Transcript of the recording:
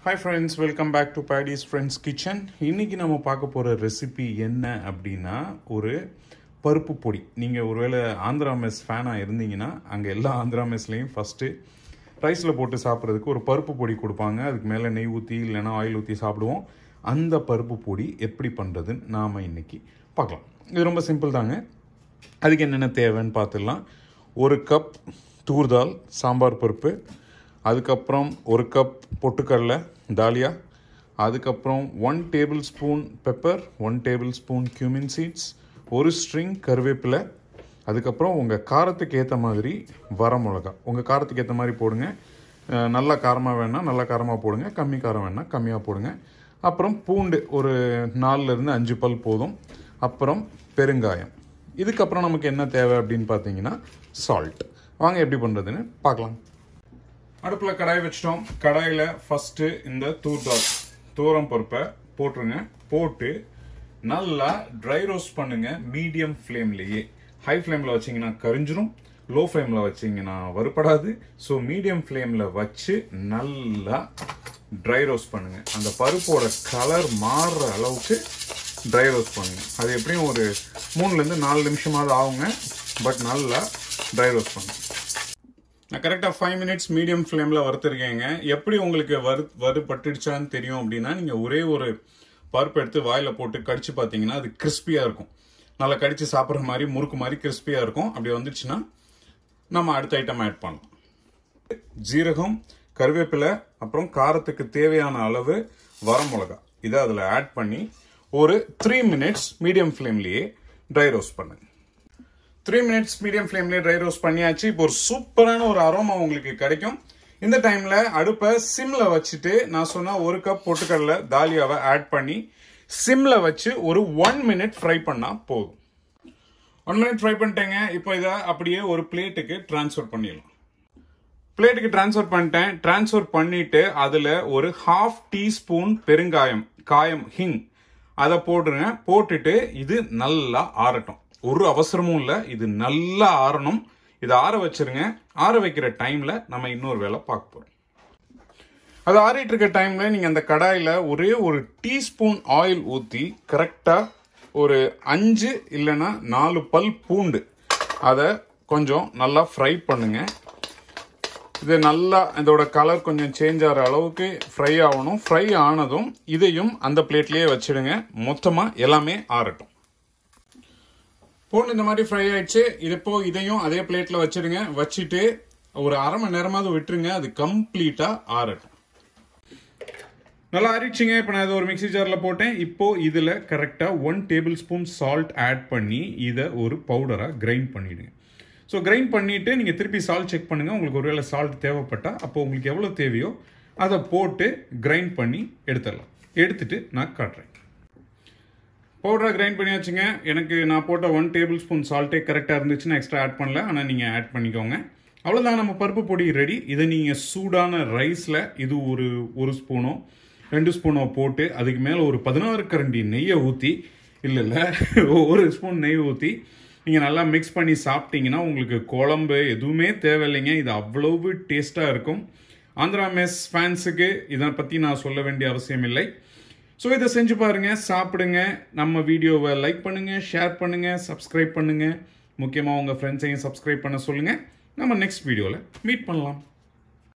hi friends welcome back to பேடிஸ் friends kitchen இன்னைக்கு நம்ம பார்க்க போகிற ரெசிபி என்ன அப்படின்னா ஒரு பருப்பு பொடி நீங்கள் ஒருவேளை ஆந்திரா மெஸ் ஃபேனாக இருந்தீங்கன்னா அங்கே எல்லா ஆந்திரா மெஸ்லேயும் ஃபஸ்ட்டு ரைஸில் போட்டு சாப்பிட்றதுக்கு ஒரு பருப்பு பொடி கொடுப்பாங்க அதுக்கு மேலே நெய் ஊற்றி இல்லைன்னா ஆயில் ஊற்றி சாப்பிடுவோம் அந்த பருப்பு பொடி எப்படி பண்ணுறதுன்னு நாம் இன்னைக்கு பார்க்கலாம் இது ரொம்ப சிம்பிள் தாங்க அதுக்கு என்னென்ன தேவைன்னு பார்த்துடலாம் ஒரு கப் தூர்தால் சாம்பார் பருப்பு அதுக்கப்புறம் ஒரு கப் பொட்டுக்கடலை தாலியா அதுக்கப்புறம் one tablespoon pepper one tablespoon cumin seeds ஒரு ஸ்ட்ரிங் கருவேப்பிலை அதுக்கப்புறம் உங்கள் காரத்துக்கு ஏற்ற மாதிரி வர மிளகா உங்கள் காரத்துக்கு ஏற்ற மாதிரி போடுங்க அஹ் நல்லா காரமாக வேணால் நல்லா காரமாக போடுங்க கம்மி காரம் வேணால் கம்மியாக போடுங்க அப்புறம் பூண்டு ஒரு நாலுலேருந்து அஞ்சு பல் போதும் அப்புறம் பெருங்காயம் இதுக்கப்புறம் நமக்கு என்ன தேவை அப்படின்னு பார்த்தீங்கன்னா சால்ட் வாங்க எப்படி பண்ணுறதுன்னு பார்க்கலாம் அடுப்பில் கடாய் வச்சிட்டோம் கடாயில் ஃபஸ்ட்டு இந்த தூர்தால் தூரம் பருப்பை போட்டுருங்க போட்டு நல்லா ட்ரை ரோஸ்ட் பண்ணுங்க மீடியம் ஃப்ளேம்லேயே ஹை ஃப்ளேமில் வச்சிங்கன்னா கரிஞ்சிரும் லோ ஃப்ளேமில் வச்சிங்கன்னா வறுபடாது ஸோ மீடியம் ஃப்ளேமில் வச்சு நல்லா ட்ரை ரோஸ்ட் பண்ணுங்க அந்த பருப்போட கலர் மாறுற அளவுக்கு ட்ரை ரோஸ்ட் பண்ணுங்க அது எப்படியும் ஒரு மூணுலேருந்து நாலு நிமிஷமாவது ஆகுங்க பட் நல்லா ட்ரை ரோஸ்ட் பண்ணுங்க நான் கரெக்டாக ஃபைவ் மினிட்ஸ் மீடியம் ஃப்ளேமில் வறுத்துருக்கேங்க எப்படி உங்களுக்கு வறு வறுபட்டுடுச்சான்னு தெரியும் அப்படின்னா நீங்கள் ஒரே ஒரு பருப்பு எடுத்து வாயில் போட்டு கடிச்சு பார்த்தீங்கன்னா அது கிறிஸ்பியாக இருக்கும் நல்லா கடிச்சு சாப்பிட்ற மாதிரி முறுக்கு மாதிரி கிறிஸ்பியாக இருக்கும் அப்படி வந்துச்சுன்னா நம்ம அடுத்த ஐட்டம் ஆட் பண்ணலாம் ஜீரகம் கருவேப்பிலை அப்புறம் காரத்துக்கு தேவையான அளவு வரமிளகா இதை அதில் ஆட் பண்ணி ஒரு த்ரீ மினிட்ஸ் மீடியம் ஃப்ளேம்லேயே ட்ரை ரோஸ்ட் பண்ணுங்க த்ரீ மினிட்ஸ் மீடியம் ஃப்ளேம்லேயே ட்ரை ரோஸ்ட் பண்ணியாச்சு இப்போ ஒரு சூப்பரான ஒரு அரோமா உங்களுக்கு கிடைக்கும் இந்த டைம்ல அடுப்பை சிம்ல வச்சுட்டு நான் சொன்ன ஒரு கப் பொட்டுக்கடலை தாலியாவை ஆட் பண்ணி சிம்ல வச்சு ஒரு ஒன் மினிட் ஃப்ரை பண்ணா போதும் ஒன் மினிட் ஃப்ரை பண்ணிட்டேங்க இப்போ இதை அப்படியே ஒரு பிளேட்டுக்கு ட்ரான்ஸ்ஃபர் பண்ணிடலாம் பிளேட்டுக்கு ட்ரான்ஸ்ஃபர் பண்ணிட்டேன் ட்ரான்ஸ்ஃபர் பண்ணிட்டு அதுல ஒரு ஹாஃப் டீஸ்பூன் பெருங்காயம் காயம் ஹிங் அதை போடுங்க போட்டுட்டு இது நல்லா ஆறட்டும் ஒரு அவசரமும் இல்லை இது நல்லா ஆறணும் இதை ஆற வச்சிருங்க ஆற வைக்கிற டைம்ல நம்ம இன்னொரு வேலை பார்க்க போறோம் அது ஆறிட்டு இருக்க டைம்ல நீங்க அந்த கடாயில ஒரே ஒரு டீஸ்பூன் ஆயில் ஊத்தி கரெக்டா ஒரு அஞ்சு இல்லைன்னா நாலு பல் பூண்டு அதை கொஞ்சம் நல்லா ஃப்ரை பண்ணுங்க இது நல்லா இதோட கலர் கொஞ்சம் சேஞ்ச் ஆகிற அளவுக்கு ஃப்ரை ஆகணும் ஃப்ரை ஆனதும் இதையும் அந்த பிளேட்லேயே வச்சிடுங்க மொத்தமாக எல்லாமே ஆறட்டும் பூண்டு இந்த மாதிரி ஃப்ரை ஆயிடுச்சு இது இப்போ இதையும் அதே பிளேட்ல வச்சிடுங்க வச்சுட்டு ஒரு அரை மணி நேரமாவது விட்டுருங்க அது கம்ப்ளீட்டா ஆறட்டும் நல்லா ஆறிடுச்சுங்க இப்போ நான் இதை ஒரு மிக்ஸி ஜாரில் போட்டேன் இப்போ இதில் கரெக்டாக one tablespoon salt add பண்ணி இதை ஒரு பவுடராக கிரைண்ட் பண்ணிடுங்க ஸோ கிரைண்ட் பண்ணிவிட்டு நீங்கள் திருப்பி சால்ட் செக் பண்ணுங்கள் உங்களுக்கு ஒருவேளை சால்ட் தேவைப்பட்டால் அப்போ உங்களுக்கு எவ்வளோ தேவையோ அதை போட்டு கிரைண்ட் பண்ணி எடுத்துடலாம் எடுத்துட்டு நான் காட்டுறேன் பவுடராக கிரைண்ட் பண்ணியாச்சுங்க எனக்கு நான் போட்ட ஒன் டேபிள் ஸ்பூன் சால்ட்டே கரெக்டாக இருந்துச்சுன்னா எக்ஸ்ட்ரா ஆட் பண்ணல ஆனால் நீங்கள் ஆட் பண்ணிக்கோங்க அவ்வளோதான் நம்ம பருப்பு பொடி ரெடி இதை நீங்கள் சூடான ரைஸில் இது ஒரு ஒரு ஸ்பூனோ ரெண்டு ஸ்பூனோ போட்டு அதுக்கு மேலே ஒரு பதினாறு கரண்டி நெய்யை ஊற்றி இல்லை இல்லை ஒரு ஸ்பூன் நெய் ஊற்றி நீங்கள் நல்லா மிக்ஸ் பண்ணி சாப்பிட்டீங்கன்னா உங்களுக்கு குழம்பு எதுவுமே தேவையில்லைங்க இது அவ்வளவு டேஸ்ட்டாக இருக்கும் ஆந்திரா மெஸ் ஃபேன்ஸுக்கு இதை பற்றி நான் சொல்ல வேண்டிய அவசியம் இல்லை ஸோ இதை செஞ்சு பாருங்க சாப்பிடுங்க நம்ம வீடியோவை லைக் பண்ணுங்க ஷேர் பண்ணுங்க சப்ஸ்கிரைப் பண்ணுங்க முக்கியமாக உங்கள் ஃப்ரெண்ட்ஸையும் சப்ஸ்கிரைப் பண்ண சொல்லுங்க நம்ம நெக்ஸ்ட் வீடியோவில் மீட் பண்ணலாம்